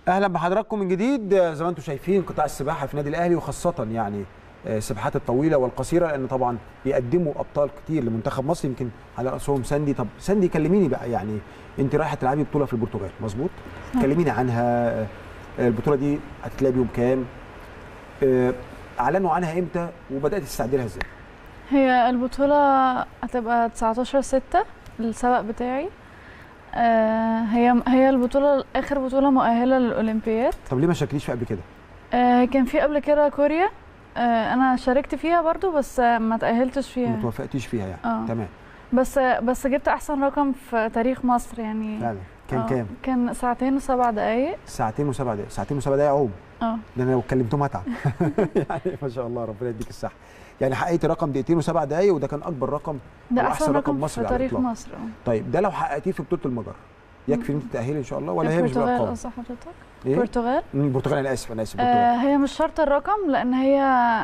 اهلا بحضراتكم من جديد زي ما انتم شايفين قطاع السباحه في النادي الاهلي وخاصه يعني السباحات الطويله والقصيره لان طبعا بيقدموا ابطال كتير لمنتخب مصر يمكن على راسهم ساندي طب ساندي كلميني بقى يعني انت رايحه تلعبي بطوله في البرتغال مظبوط كلميني عنها البطوله دي هتتلعب يوم كام اعلنوا عنها امتى وبدات تستعدي لها ازاي هي البطولة هتبقى 19 6 السبق بتاعي آه هي هي البطولة آخر بطولة مؤهلة للأولمبياد طب ليه ما شاركتيش في قبل كده آه كان في قبل كده كوريا آه أنا شاركت فيها برضو بس آه ما تأهلتش فيها ما توفقتيش فيها يعني آه. تمام بس بس جبت أحسن رقم في تاريخ مصر يعني فعلا كان آه، كام كان ساعتين وسبع دقايق ساعتين وسبع دقايق ساعتين وسبع دقايق عوم اه ده انا لو كلمتهم هتعب يعني ما شاء الله ربنا يديك الصحه يعني حققتي رقم دقيقتين وسبع دقايق وده كان اكبر رقم ده أو أحسن رقم في مصري على تاريخ الإطلاق. مصر اه طيب ده لو حققتيه في بطوله المجر يكفي ان انت تتاهلي ان شاء الله ولا هي مش البرتغال بالارقام اه صح حضرتك ايه البرتغال مم، البرتغال انا اسف انا اسف البرتغال آه، هي مش شرط الرقم لان هي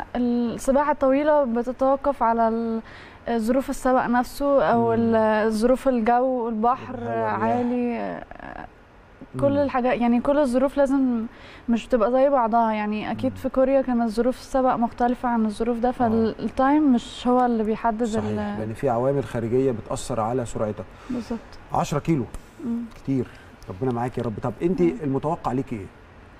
السباحه الطويله بتتوقف على ال- ظروف السبق نفسه او مم. ال- ظروف الجو البحر الهواء، الرياح. عالي آه، كل مم. الحاجات يعني كل الظروف لازم مش بتبقى زي بعضها يعني اكيد مم. في كوريا كانت ظروف السبق مختلفه عن الظروف ده فالتايم مش هو اللي بيحدد صحيح ال- لان في عوامل خارجيه بتاثر على سرعتك بالظبط 10 كيلو مم. كتير ربنا معاك يا رب طب انت مم. المتوقع ليكي ايه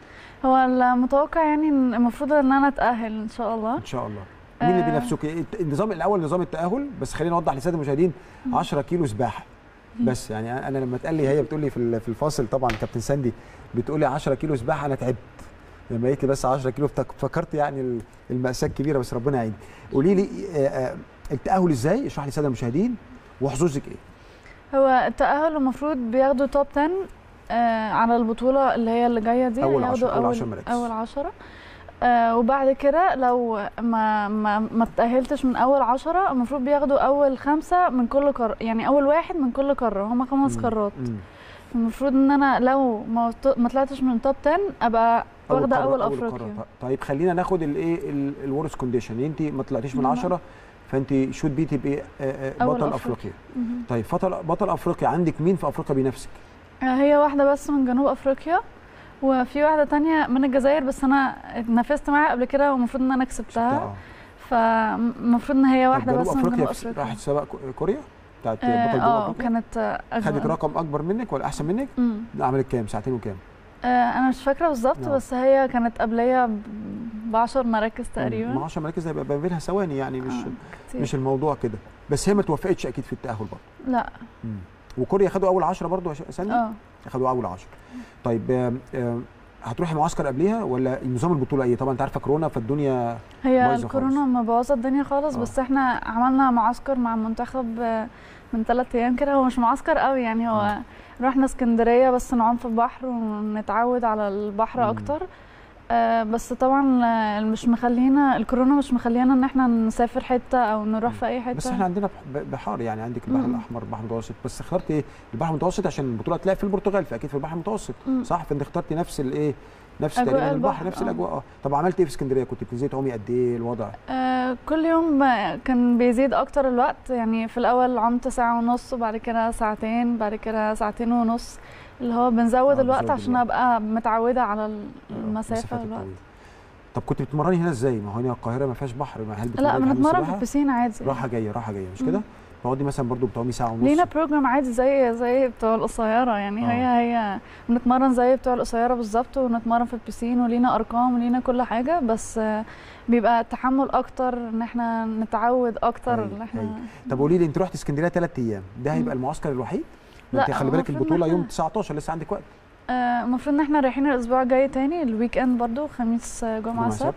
هو المتوقع يعني إن المفروض ان انا اتاهل ان شاء الله ان شاء الله مين اللي آه. بينافسوك إيه؟ النظام الاول نظام التاهل بس خلينا نوضح للساده المشاهدين 10 كيلو سباحه بس يعني انا لما اتقال لي هي بتقول لي في ال- في الفاصل طبعا كابتن ساندي بتقول لي 10 كيلو سباحه انا تعبت لما قالت لي بس 10 كيلو افتك- فكرت يعني ال- المأساة كبيره بس ربنا يعين قولي لي آه، آه، التأهل ازاي اشرح لي الساده المشاهدين وحظوظك ايه هو التأهل المفروض بياخدوا توب 10 آه على البطولة اللي هي اللي جاية دي أول ياخدوا عشرة- أول أول عشر مراكز. أول عشرة آه وبعد كده لو ما ما ما تأهلتش من أول عشرة المفروض بياخدوا أول خمسة من كل قارة يعني أول واحد من كل قارة هما خمس مم. قارات مم. المفروض إن أنا لو ما وط- ما طلعتش من توب 10 أبقى واخدة قارة- أول قارة. أفريقيا طيب خلينا ناخد الايه الورس كونديشن انت ما طلعتيش من مم. 10 فانت شوت بي تبقي آه، آه، أول بطل أفريقيا. افريقيا مهم. طيب بطل بطل افريقيا عندك مين في افريقيا بينافسك آه هي واحدة بس من جنوب أفريقيا وفي واحدة تانية من الجزائر بس أنا اتنافست معاها قبل كده والمفروض إن أنا كسبتها آه. فالمفروض ان هي طب واحده جنوب بس من جنوب افريقيا في- افريقيا راحت سباق كو- كوريا بتاعت بطل اه جنوب آه، افريقيا كانت آه، خدت اجمل رقم اكبر منك ولا احسن منك مم. عملت كام ساعتين وكام آه انا مش فاكره بالظبط آه. بس هي كانت قبليه ب 10 مراكز مع تقريبا 10 مراكز هيبقى ما بينها ثواني يعني مش آه، كتير. مش الموضوع كده بس هي ما توفقتش اكيد في التاهل برضه لا مم. وكوريا خدوا اول 10 برضه يا سندي اه خدوا اول 10 طيب آم، آم، هتروحي معسكر قبليها ولا نظام البطوله ايه طبعا انت عارفه كورونا فالدنيا هي بايظة الكورونا مبوظه الدنيا خالص آه. بس احنا عملنا معسكر مع المنتخب آه، من ثلاث ايام كده هو مش معسكر قوي يعني هو رحنا اسكندريه بس نعوم في البحر ونتعود على البحر مم. اكتر آه، بس طبعا آه، مش مخلينا الكورونا مش مخلينا ان احنا نسافر حته او نروح مم. في اي حته بس احنا عندنا بح- بحار يعني عندك البحر مم. الاحمر البحر المتوسط بس اخترت ايه البحر المتوسط عشان البطوله تلاقي في البرتغال فاكيد في البحر المتوسط مم. صح فانت اخترتي نفس الايه نفس أجواء تقريبا البحر البحر، نفس آه. الاجواء اه طب عملت ايه في اسكندريه كنت بتنزلي تعومي قد ايه الوضع آه، كل يوم آه، كان بيزيد اكتر الوقت يعني في الاول عمت ساعة ونص وبعد كده ساعتين بعد كده ساعتين ونص اللي هو بنزود آه، الوقت بنزود عشان الوقت. ابقى متعودة على آه، المسافة المسافات والوقت الطويلة. طب كنت بتتمرني هنا ازاي ما هو هنا القاهره ما فيهاش بحر ما هل لا بتتمرني حمام بنتمرن في سباحة؟ البسين عادي راحه جايه راحه جايه مش مم. كده تقعدي مثلا برضو بتعومي ساعه ونص لينا بروجرام عادي زي زي بتوع القصيرة يعني آه. هي هي بنتمرن زي بتوع القصيرة بالظبط ونتمرن في البسين ولينا أرقام ولينا كل حاجة بس آه، بيبقى تحمل أكتر إن احنا نتعود أكتر أيوة، إن احنا أيوة. طب قولي لي انت رحت اسكندريه ثلاث ايام ده هيبقى مم. المعسكر الوحيد ما لا، انت خلي هو بالك المفروض البطوله إن يوم إحنا- 19 لسه عندك وقت آه، المفروض ان احنا رايحين الاسبوع الجاي تاني الويك اند برضو خميس آه، جمعه جمعة سبت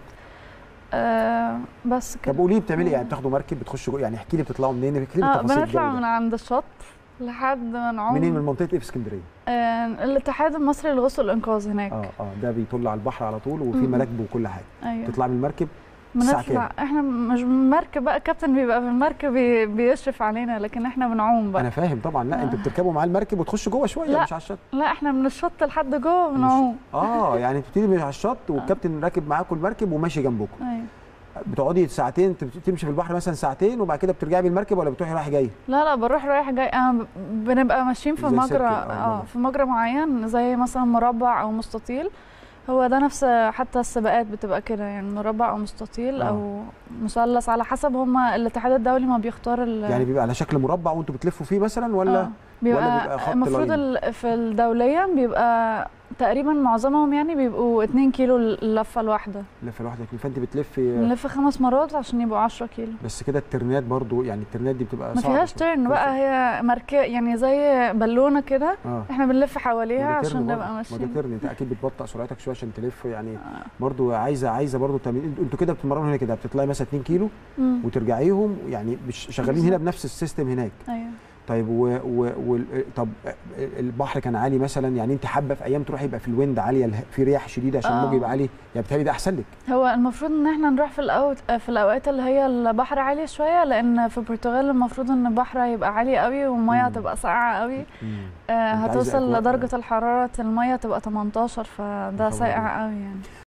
آه بس طب كده قولي لي بتعملي ايه يعني بتاخدوا مركب بتخشوا جوه يعني احكي لي بتطلعوا منين احكي لي اه بالتفاصيل بنطلع الجو من ده. عند الشط لحد ما نعوم منين من منطقه ايه في اسكندريه آه الاتحاد المصري للغوص والانقاذ هناك اه اه ده بيطل على البحر على طول وفي مم. مراكب وكل حاجه ايوه تطلع من المركب الساعة بنطلع احنا مش مركب بقى الكابتن بيبقى في المركب بي- بيشرف علينا لكن احنا بنعوم بقى انا فاهم طبعا لا آه. انتوا بتركبوا معاه المركب وتخشوا جوه شويه لا. مش على الشط لا احنا من الشط لحد جوه بنعوم اه يعني انتوا بتبتدي من على الشط والكابتن راكب معاكم المركب وماشي جنبكم ايوه بتقعدي ساعتين تم- تمشي في البحر مثلا ساعتين وبعد كده بترجعي بالمركب ولا بتروحي رايح جاي لا لا بروح رايح جاي انا ب- بنبقى ماشيين في زي مجرى سيركل، آه، اه مجرى. في مجرى معين زي مثلا مربع او مستطيل هو ده نفس حتى السباقات بتبقى كده يعني مربع او مستطيل آه. او مثلث على حسب هما الاتحاد الدولي ما بيختار ال يعني بيبقى على شكل مربع وانتوا بتلفوا فيه مثلا ولا آه. بيبقى, بيبقى خط المفروض لاين؟ ال- في الدولية بيبقى تقريبا معظمهم يعني بيبقوا 2 كيلو اللفة الواحدة لفه لوحدك فانت بتلفي بنلف خمس مرات عشان يبقوا 10 كيلو بس كده الترنات برضو يعني الترنات دي بتبقى ما صعبة فيهاش شوية. ترن بقى هي مركب يعني زي بالونة كده اه احنا بنلف حواليها ما ده ترن عشان برضه. نبقى ما ماشيين ده ترن انت اكيد بتبطئ سرعتك شويه عشان تلف يعني آه. برضو عايزه عايزه برضو تمرين انتوا كده بتتمرنوا هنا كده بتطلعي مثلا 2 كيلو مم. وترجعيهم يعني مش شغالين هنا بالظبط. بنفس السيستم هناك ايوه طيب و و و طب البحر كان عالي مثلا يعني انت حابه في ايام تروحي يبقى في الويند عاليه اله- في رياح شديده عشان آه. الموج يبقى عالي يعني بتهيألي ده احسن لك هو المفروض ان احنا نروح في الاوقات في الاوقات اللي هي البحر عالي شويه لان في البرتغال المفروض ان البحر هيبقى عالي قوي والميه مم. هتبقى ساقعه قوي آه عايزة هتوصل أجواء- لدرجه الحراره الميه تبقى 18 فده خبر ساقع قوي يعني